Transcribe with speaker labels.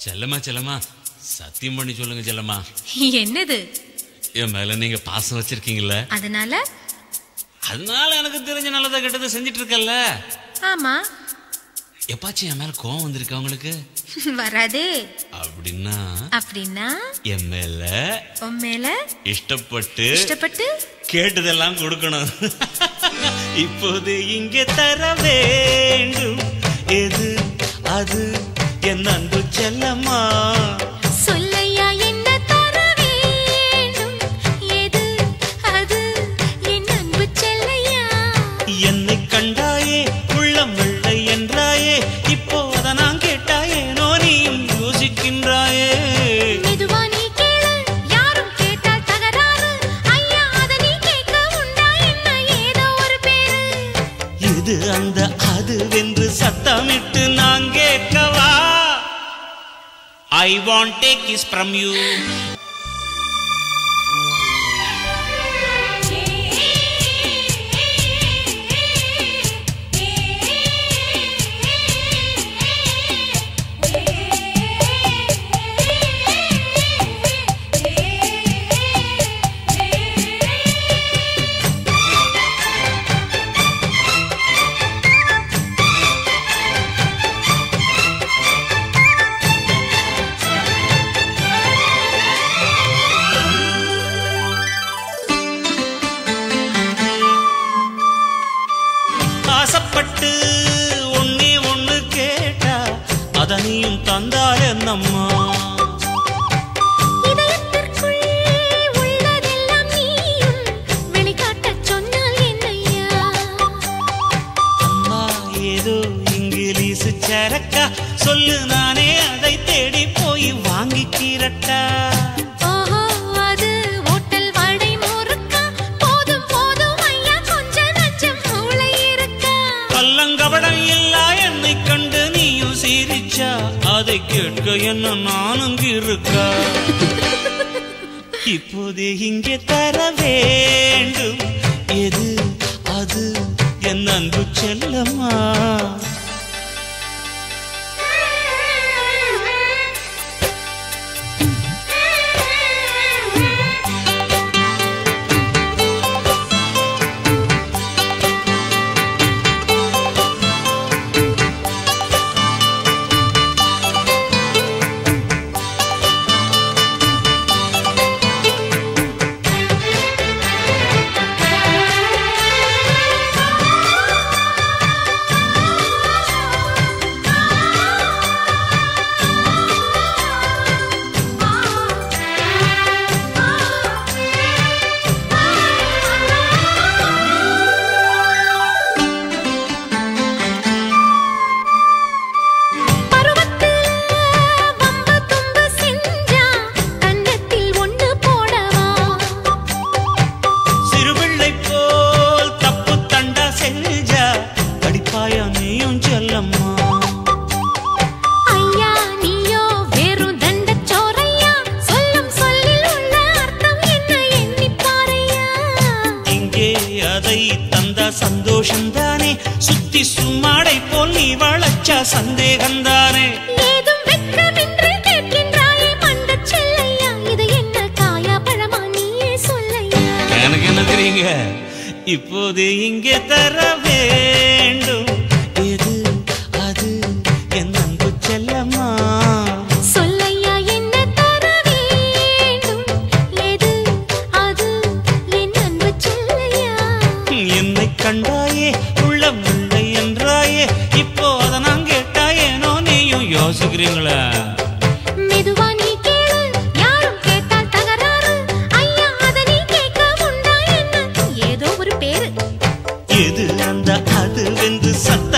Speaker 1: செல்லம்மா செல்லம்மா சத்தியம் பண்ணி சொல்லுங்க செல்லம்மா
Speaker 2: என்னது
Speaker 1: என் மேல நீங்க பாசம் வச்சிருக்கீங்கல்ல
Speaker 2: அதனால
Speaker 1: அதனால எனக்கு தெரிஞ்ச நல்லதை கெட்டதை செஞ்சுட்டு இருக்கல்ல
Speaker 2: ஆமா
Speaker 1: எப்பாச்சும் என் மேல கோவம் வந்திருக்கா உங்களுக்கு
Speaker 2: வராதே
Speaker 1: அப்படின்னா
Speaker 2: அப்படின்னா
Speaker 1: என் மேல
Speaker 2: உன் மேல
Speaker 1: இஷ்டப்பட்டு
Speaker 2: இஷ்டப்பட்டு
Speaker 1: கேட்டதெல்லாம் கொடுக்கணும் இப்போது இங்கே தர வேண்டும் எது அது என் அன்பு செல்லம்மா
Speaker 2: சொல்லையா என்ன தர வேண்டும் எது அது என் அன்பு செல்லையா
Speaker 1: என்னை கண்டாயே உள்ளம் வெள்ளை என்றாயே இப்போ அத நான் கேட்டாயேனோ நீயும் யோசிக்கின்றாயே
Speaker 2: மெதுவா நீ கேளு யாரும் கேட்டால் தகராறு ஐயா அத நீ கேட்க உண்டா என்ன ஏதோ ஒரு பேரு
Speaker 1: இது அந்த அதுவென்று சத்தமிட்டு நான் கேட்கவா I want take is from you ஆசைப்பட்டு ஒன்னே ஒண்ணு கேட்டா அதனையும் தந்தால் என்னம்மா
Speaker 2: இதயத்திற்குள் உள்ளதெல்லாம் நீயும் வெளிக்காட்டச் சொன்னால் என்னையா
Speaker 1: அம்மா ஏதோ இங்கிலீஷ் சரக்கா சொல்லு நானே அதை தேடி போய் வாங்கிக்கிறட்டா
Speaker 2: ஓஹோ அது ஓட்டல் வடை முறுக்கா போதும் போதும் ஐயா கொஞ்ச நஞ்சம் மூளை இருக்கா
Speaker 1: கள்ளங்கபடம் இல்லா என்னை கண்டு நீயும் சிரிச்சா அதை கேட்க என்ன நானும் இருக்கா இப்போதே இங்கே தர வேண்டும் எது அது என் அன்பு செல்லம்மா
Speaker 2: பருவத்தில் வம்பு தும்பு செஞ்சா கன்னத்தில் ஒண்ணு போடவா
Speaker 1: சிறுபிள்ளை போல் தப்பு தண்டா செஞ்சா படிப்பாயா நீயும் செல்லம்மா
Speaker 2: ஐயா நீயோ வெறும் தண்டச் சோறையா சொல்லும் சொல்லில் உள்ள அர்த்தம் என்ன எண்ணிப் பாரையா
Speaker 1: இங்கே அதை தந்தா சந்தோஷம்தானே சுத்தி சும்மாடை போல் நீ வளச்சா சந்தேகம்தானே
Speaker 2: ஏதும் வெட்கமின்றி கேட்கின்றாயே மண்டச் செல்லையா இது என்ன காயா பழமா நீயே சொல்லையா
Speaker 1: எனக்கு என்ன தெரியுங்க இப்போது இங்கே தர வேண்டும் எது அது என் அன்பு செல்லம்மா
Speaker 2: சொல்லையா என்ன தர வேண்டும் எது அது என் அன்பு செல்லையா
Speaker 1: என்னை கண்டாயே உள்ளம் இல்லை என்றாயே இப்போ அதை நான் கேட்டாயேனோ நீயும் யோசிக்கிறீங்களா
Speaker 2: மெதுவா நீ கேளு யாரும் கேட்டால் தகராறு ஐயா அத நீ கேட்க உண்டா என்ன ஏதோ ஒரு பேரு
Speaker 1: எது அந்த அது வென்று சத்த